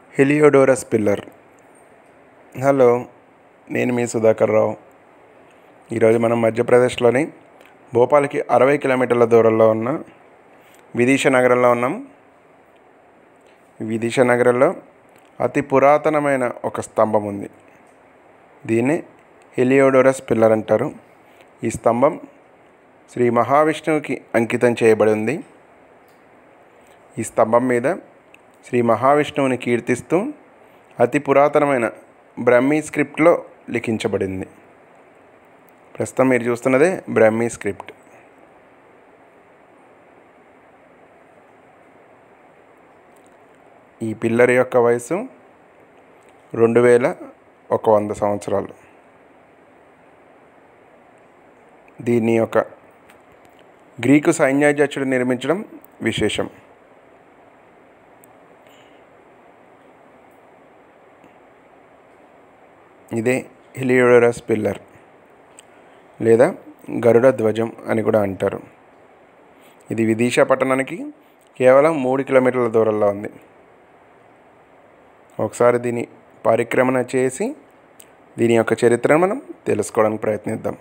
Heliodorus pillar hello నేను మీ సుధాకర్ రావు ఈరోజు మనం మధ్యప్రదేశ్లోని భోపాల్కి అరవై కిలోమీటర్ల దూరంలో ఉన్న విదిష నగరంలో ఉన్నాం విదిష నగరంలో అతి పురాతనమైన ఒక స్తంభం ఉంది దీన్ని హెలియోడోరస్ పిల్లర్ అంటారు ఈ స్తంభం శ్రీ మహావిష్ణువుకి అంకితం చేయబడి ఉంది ఈ స్తంభం మీద శ్రీ మహావిష్ణువుని కీర్తిస్తూ అతి పురాతనమైన బ్రహ్మీ స్క్రిప్ట్లో లిఖించబడింది ప్రస్తుతం మీరు చూస్తున్నదే బ్రహ్మీ స్క్రిప్ట్ ఈ పిల్లర్ యొక్క వయసు రెండు వేల ఒక వంద సంవత్సరాలు దీని యొక్క గ్రీకు సైన్యాధ్యక్షుడు నిర్మించడం విశేషం ఇదే హిలియోడరస్ పిల్లర్ లేదా గరుడ ధ్వజం అని కూడా అంటారు ఇది విదిషా పట్టణానికి కేవలం మూడు కిలోమీటర్ల దూరంలో ఉంది ఒకసారి దీని పరిక్రమణ చేసి దీని యొక్క చరిత్రను మనం తెలుసుకోవడానికి ప్రయత్నిద్దాం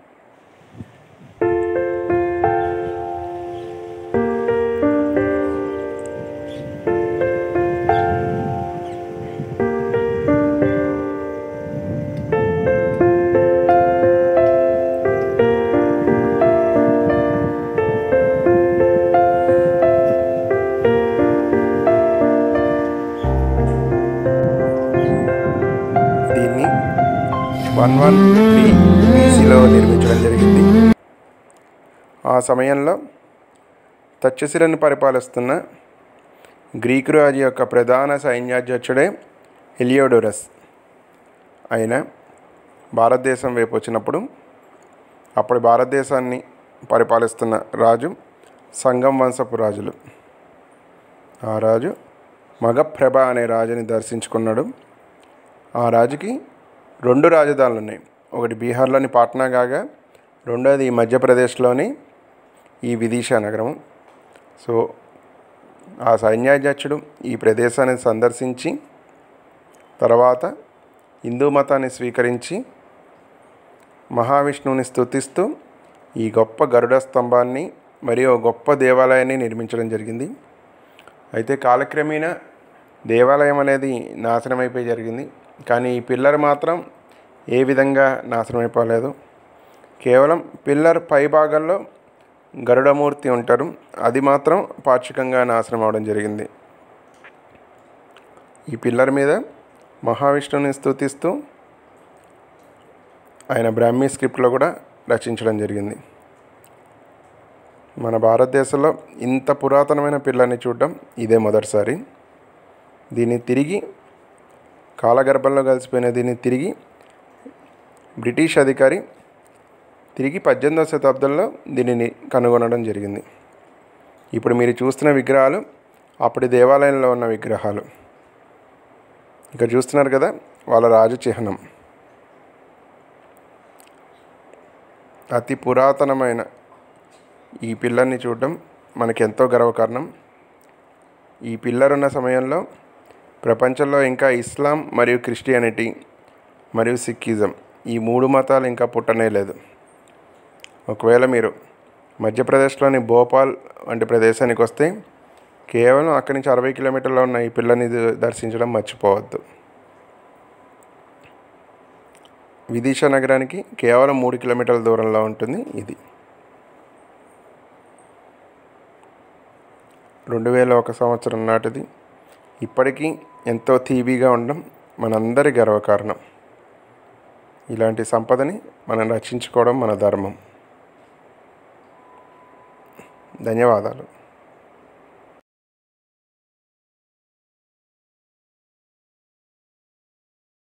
దీన్ని వన్ వన్ త్రీ బీసీలో నిర్మించడం జరిగింది ఆ సమయంలో తక్షశిలను పరిపాలిస్తున్న గ్రీకు రాజు యొక్క ప్రధాన సైన్యాధ్యక్షుడే హెలియోడోరస్ ఆయన భారతదేశం వైపు వచ్చినప్పుడు అప్పుడు భారతదేశాన్ని పరిపాలిస్తున్న రాజు సంగం వంశపు రాజులు ఆ రాజు మగప్రభ అనే రాజుని దర్శించుకున్నాడు ఆ రాజుకి రెండు రాజధానులు ఉన్నాయి ఒకటి బీహార్లోని పాట్నా కాగా రెండోది ఈ మధ్యప్రదేశ్లోని ఈ విదిషా నగరం సో ఆ సైన్యాధ్యక్షుడు ఈ ప్రదేశాన్ని సందర్శించి తర్వాత హిందూ మతాన్ని స్వీకరించి మహావిష్ణువుని స్తుతిస్తూ ఈ గొప్ప గరుడ స్తంభాన్ని మరియు గొప్ప దేవాలయాన్ని నిర్మించడం జరిగింది అయితే కాలక్రమేణా దేవాలయం అనేది నాశనమైపోయి జరిగింది కానీ ఈ పిల్లర్ మాత్రం ఏ విధంగా నాశనం అయిపోలేదు కేవలం పిల్లర్ పై భాగంలో గరుడమూర్తి ఉంటారు అది మాత్రం పాక్షికంగా నాశనం అవడం జరిగింది ఈ పిల్లర్ మీద మహావిష్ణువుని స్తుతిస్తూ ఆయన బ్రాహ్మీ స్క్రిప్ట్లో కూడా రచించడం జరిగింది మన భారతదేశంలో ఇంత పురాతనమైన పిల్లర్ని చూడడం ఇదే మొదటిసారి దీన్ని తిరిగి కాలగర్భంలో కలిసిపోయిన దీన్ని తిరిగి బ్రిటిష్ అధికారి తిరిగి పద్దెనిమిదవ శతాబ్దంలో దీనిని కనుగొనడం జరిగింది ఇప్పుడు మీరు చూస్తున్న విగ్రహాలు అప్పటి దేవాలయంలో ఉన్న విగ్రహాలు ఇక్కడ చూస్తున్నారు కదా వాళ్ళ రాజు చిహ్నం అతి పురాతనమైన ఈ పిల్లర్ని చూడడం మనకి ఎంతో గర్వకారణం ఈ పిల్లర్ ఉన్న సమయంలో ప్రపంచంలో ఇంకా ఇస్లాం మరియు క్రిస్టియానిటీ మరియు సిక్కిజం ఈ మూడు మతాలు ఇంకా పుట్టనే లేదు ఒకవేళ మీరు మధ్యప్రదేశ్లోని భోపాల్ వంటి ప్రదేశానికి వస్తే కేవలం అక్కడి నుంచి అరవై కిలోమీటర్లో ఉన్న ఈ పిల్లని దర్శించడం మర్చిపోవద్దు విదిషా నగరానికి కేవలం మూడు కిలోమీటర్ల దూరంలో ఉంటుంది ఇది రెండు వేల ఒక సంవత్సరం నాటిది ఇప్పటికీ ఎంతో తీబీగా ఉండడం మనందరి గర్వకారణం ఇలాంటి సంపదని మనం రక్షించుకోవడం మన ధర్మం ధన్యవాదాలు